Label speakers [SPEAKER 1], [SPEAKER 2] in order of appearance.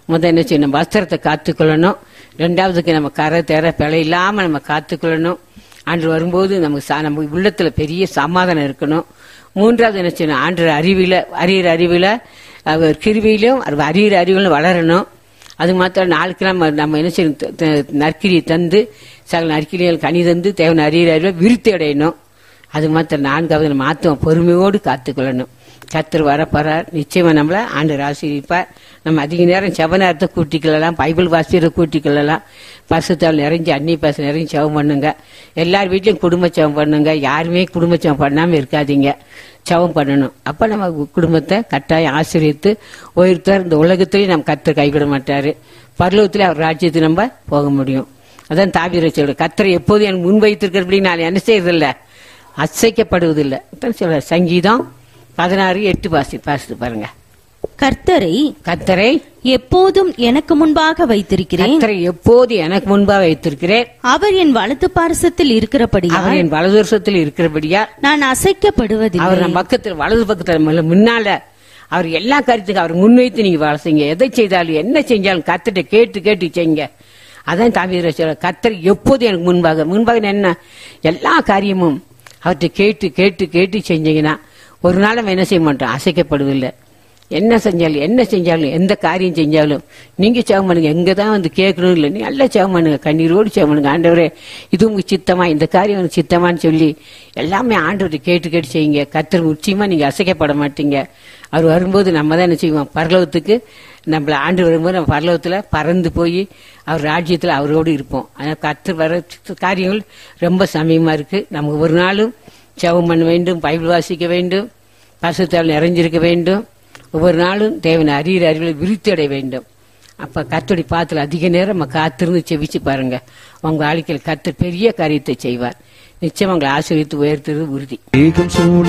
[SPEAKER 1] முதல் என்ன செய்யணும் வஸ்திரத்தை காத்துக்கொள்ளணும் ரெண்டாவதுக்கு நம்ம கரை தேர பிழை இல்லாம நம்ம காத்துக்கொள்ளணும் ஆண்டு வரும்போது நமக்கு சா- நம்ம உள்ளத்துல பெரிய சமாதானம் இருக்கணும் மூன்றாவது என்ன செய்யணும் ஆண்டு அறிவில அறிகிற அறிவில அவர் கிருவியிலும் அவர் அறிகிற அறிவிலும் வளரணும் அது மாத்திரம் நாளுக்கு நம்ம நம்ம என்ன செய்யணும் த- த- நற்கிரியை தந்து சகல நற்கிரிகள் கனி தந்து தேவன் அறிகிற அறிவை விருத்தி அடையணும் அது மாத்திரம் நான்காவது நம்ம ஆத்துவம் பொறுமையோடு காத்துக்கொள்ளணும் கத்தர் வரப்போறார் நிச்சயமா நம்மள ஆண்டு ஆசீர்விப்பார் நம்ம அதிக நேரம் செவ நேரத்தை கூட்டிக்கொள்ளலாம் பைபிள் வாசியரை கூட்டிக்கொள்ளலாம் பசுத்தால் நிறைஞ்சு அன்னி பசு நிறைஞ்சு செவம் பண்ணுங்க எல்லார் வீட்லயும் குடும்ப செவம் பண்ணுங்க யாருமே குடும்ப செவம் பண்ணாம இருக்காதீங்க செவம் பண்ணணும் அப்ப நம்ம குடும்பத்தை கட்டாயம் ஆசிரியத்து உயர்த்தார் இந்த உலகத்திலேயே நம்ம கத்தர் கைவிட மாட்டாரு பரலோகத்திலே அவர் ராஜ்யத்துக்கு நம்ம போக முடியும் அதான் தாவீர சொல்ற கத்தரை எப்போதும் எனக்கு முன் வைத்திருக்கிறபடி நான் என்ன செய்யறதில்ல அசைக்கப்படுவதில்லை அதான் சொல்ற சங்கீதம் பதினாறு எட்டு வாசி வாசித்து பாருங்க
[SPEAKER 2] கர்த்தரை
[SPEAKER 1] கத்தரை
[SPEAKER 2] எப்போதும் எனக்கு முன்பாக வைத்திருக்கிறேன்
[SPEAKER 1] கத்தரை எப்போது எனக்கு முன்பாக வைத்திருக்கிறேன்
[SPEAKER 2] அவர் என் வலது பாரசத்தில் இருக்கிறபடியா
[SPEAKER 1] அவர் என் வலதுவரசத்தில் இருக்கிறபடியா
[SPEAKER 2] நான் அசைக்கப்படுவதில்லை
[SPEAKER 1] அவர் நம்ம பக்கத்துல வலது பக்கத்துல மேல முன்னால அவர் எல்லா கருத்துக்கும் அவர் முன்வைத்து நீங்க வேலை செய்யுங்க எதை செய்தாலும் என்ன செஞ்சாலும் கத்திட்ட கேட்டு கேட்டு செய்யுங்க அதான் தாவீர சொல்ற கத்தர் எப்போது எனக்கு முன்பாக முன்பாக என்ன எல்லா காரியமும் அவர்கிட்ட கேட்டு கேட்டு கேட்டு செஞ்சீங்கன்னா ஒரு நாள் நம்ம என்ன செய்ய மாட்டோம் அசைக்கப்படுவதில்லை என்ன செஞ்சாலும் என்ன செஞ்சாலும் எந்த காரியம் செஞ்சாலும் நீங்க சேவம் பண்ணுங்க எங்க தான் வந்து கேட்கணும் இல்லை நீ நல்லா சேவம் பண்ணுங்க கண்ணீரோடு சேவம் பண்ணுங்க ஆண்டவரே இது உங்க சித்தமா இந்த காரியம் உனக்கு சித்தமான்னு சொல்லி எல்லாமே ஆண்டவரை கேட்டு கேட்டு செய்யுங்க கத்தர் உச்சியமா நீங்க அசைக்கப்பட மாட்டீங்க அவர் வரும்போது நம்ம தான் என்ன செய்வோம் பரலோகத்துக்கு நம்மள ஆண்டு வரும்போது நம்ம பரலோகத்துல பறந்து போய் அவர் ராஜ்யத்துல அவரோடு இருப்போம் ஆனால் கத்தர் வர காரியங்கள் ரொம்ப சமயமா இருக்கு நமக்கு ஒரு நாளும் ஜெபம் பண்ண வேண்டும் பைபிள் வாசிக்க வேண்டும் பசுத்தால் நிறைஞ்சிருக்க வேண்டும் ஒவ்வொரு நாளும் தேவனை அறிகிற அறிவில் விருத்தி அடைய வேண்டும் அப்ப கத்தோடி பாத்துல அதிக நேரம் நம்ம காத்திருந்து செவிச்சு பாருங்க உங்க வாழ்க்கையில் கத்தர் பெரிய காரியத்தை செய்வார் நிச்சயம் உங்களை ஆசிரியத்து உயர்த்துறது உறுதி
[SPEAKER 3] மேகம் சூழ